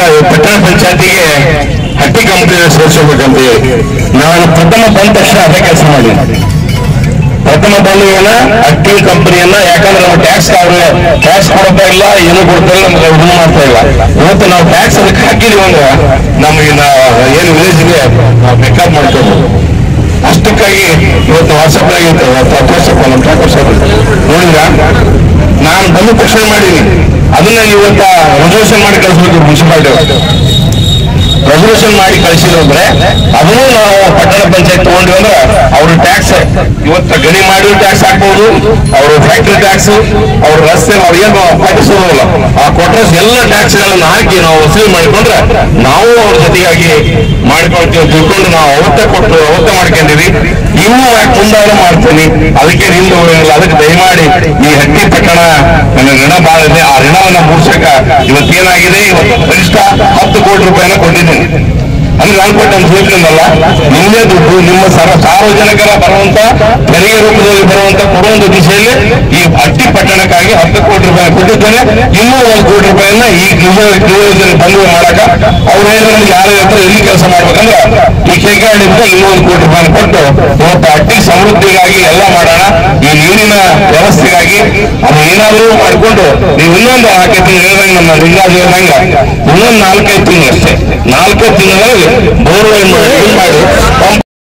ಪಟ್ಟಣ ಪಂಚಾಯತಿಗೆ ಹಟ್ಟಿ ಕಂಪನಿಯ ಸೇರಿಸಬೇಕಂತ ಹೇಳಿ ನಾನು ಪ್ರಥಮ ಬಂದ ತಕ್ಷಣ ಅದೇ ಕೆಲಸ ಮಾಡಿದ್ದೀನಿ ಪ್ರಥಮ ಬಂಧುಗಳನ್ನ ಹಟ್ಟಿ ಕಂಪನಿಯನ್ನ ಯಾಕಂದ್ರೆ ನಾವು ಟ್ಯಾಕ್ಸ್ ಅವ್ರು ಟ್ಯಾಕ್ಸ್ ಕೊಡ್ತಾ ಇಲ್ಲ ಏನು ಕೊಡ್ತಾ ಇಲ್ಲ ನಮ್ಗೆ ಇದನ್ನ ಮಾಡ್ತಾ ಇಲ್ಲ ಇವತ್ತು ನಾವು ಟ್ಯಾಕ್ಸ್ ಅದಕ್ಕೆ ಹಾಕಿದೀವಿ ಅಂದ್ರೆ ನಮಗೆ ಏನು ವಿಲೇಜ್ಗೆ ನಾವು ಪಿಕಪ್ ಮಾಡ್ಕೋಬಹುದು ಅಷ್ಟಕ್ಕಾಗಿ ಇವತ್ತು ವಾಟ್ಸಪ್ ಆಗಿತ್ತು ವಾಟ್ಸಪ್ ನಮ್ಮ ಟ್ರಾಕ್ ವಾಟ್ಸಪ್ ನೋಡಿದ್ರ ನಾನು ಬಂದ ತಕ್ಷಣ ಮಾಡೀನಿ ಅದನ್ನ ಇವತ್ತ ರೆಸಲ್ಯೂಷನ್ ಮಾಡಿ ಕಳಿಸ್ಬೇಕು ಮುನ್ಸಿಪಾಲಿಟಿ ರೆಸಲ್ಯೂಷನ್ ಮಾಡಿ ಕಳಿಸಿದ್ರೆ ಅದನ್ನು ನಾವು ಪಟ್ಟಣ ಪಂಚಾಯತ್ ತಗೊಂಡ್ವಿ ಅಂದ್ರೆ ಅವ್ರ ಟ್ಯಾಕ್ಸ್ ಇವತ್ತ ಗಣಿ ಮಾಡಿ ಟ್ಯಾಕ್ಸ್ ಹಾಕ್ಬೋದು ಅವ್ರ ಫ್ಯಾಕ್ಟರಿ ಟ್ಯಾಕ್ಸ್ ಅವ್ರ ರಸ್ತೆ ಅವ್ರು ಏನು ಪಾಟಿಸೋದಿಲ್ಲ ಆ ಕೊಟ್ರಸ್ ಎಲ್ಲ ಟ್ಯಾಕ್ಸ್ ಗಳನ್ನ ಹಾಕಿ ನಾವು ವಸೂಲಿ ಮಾಡಿಕೊಂಡ್ರೆ ನಾವು ಅವ್ರ ಜೊತೆಗಾಗಿ ಮಾಡ್ಕೊಳ್ತೀವಿ ಅಂತ ತಿಳ್ಕೊಂಡು ನಾವು ಅವತ್ತೇ ಕೊಟ್ಟು ಅವತ್ತೇ ಮಾಡ್ಕೊಂಡಿವಿ ಇನ್ನೂ ಯಾಕೆ ಮುಂದಾದ್ರೂ ಮಾಡ್ತೀನಿ ಅದಕ್ಕೆ ನಿಂದು ಹೋಗಂಗಿಲ್ಲ ಅದಕ್ಕೆ ದಯಮಾಡಿ ಈ ಹಟ್ಟಿ ಪಟ್ಟಣ ನನ್ನ ಋಣ ಬಾಳ ಇದೆ ಆ ಋಣವನ್ನ ಮೂರ್ಸಕ ಇವತ್ತೇನಾಗಿದೆ ಇವತ್ತು ಕನಿಷ್ಠ ಹತ್ತು ಕೋಟಿ ರೂಪಾಯಿನ ಕೊಟ್ಟಿದ್ದೀನಿ ಅಂದ್ರೆ ನಾನು ಕೊಟ್ಟ ಅಂತ ತಿಳ್ಕೊಂಡಲ್ಲ ನಿಮ್ಮದೇ ದುಡ್ಡು ನಿಮ್ಮ ಸರ ಸಾರ್ವಜನಿಕರ ಬರುವಂತ ತೆರಿಗೆ ರೂಪದಲ್ಲಿ ಬರುವಂತ ಕೊಡುವಂತ ದಿಶೆಯಲ್ಲಿ ಈ ಹಟ್ಟಿ ಪಟ್ಟಣಕ್ಕಾಗಿ ಹತ್ತು ಕೋಟಿ ರೂಪಾಯಿ ಕೊಟ್ಟಿದ್ದೇನೆ ಇನ್ನೂ ಒಂದು ಕೋಟಿ ರೂಪಾಯಿನ ಈ ಗೃಹ ಗೃಹದಲ್ಲಿ ಬಂದು ಮಾಡಕ ಅವ್ರು ಹೇಳಿದ್ರೆ ನಮ್ಗೆ ಯಾರ ಹತ್ರ ಎಲ್ಲಿ ಕೆಲಸ ಮಾಡ್ಬೇಕಂದ್ರೆ ಈ ಕೆಗಾಡಿಂದ ಇನ್ನೂ ಒಂದು ಕೋಟಿ ರೂಪಾಯಿ ಕೊಟ್ಟು ಇವತ್ತು ಹಟ್ಟಿ ಸಮೃದ್ಧಿಗಾಗಿ ಎಲ್ಲ ಮಾಡೋಣ ಈ ನೀರಿನ ವ್ಯವಸ್ಥೆಗಾಗಿ ಅದು ಏನಾದರೂ ಮಾಡಿಕೊಂಡು ನೀವು ಇನ್ನೊಂದು ನಾಲ್ಕೈದು ತಿಂಗಳು ಹೇಳಿದಂಗೆ ನಮ್ಮ ಲಿಂಗಾಜ್ ಹೇಳಿದಂಗ ಇನ್ನೊಂದು ನಾಲ್ಕೈದು ತಿಂಗಳು ಅಷ್ಟೇ ನಾಲ್ಕೈದು ತಿಂಗಳಲ್ಲಿ ಬೋರ್ವೆಲ್ ಮಾಡಿ ಮಾಡಿ ಪಂಪ್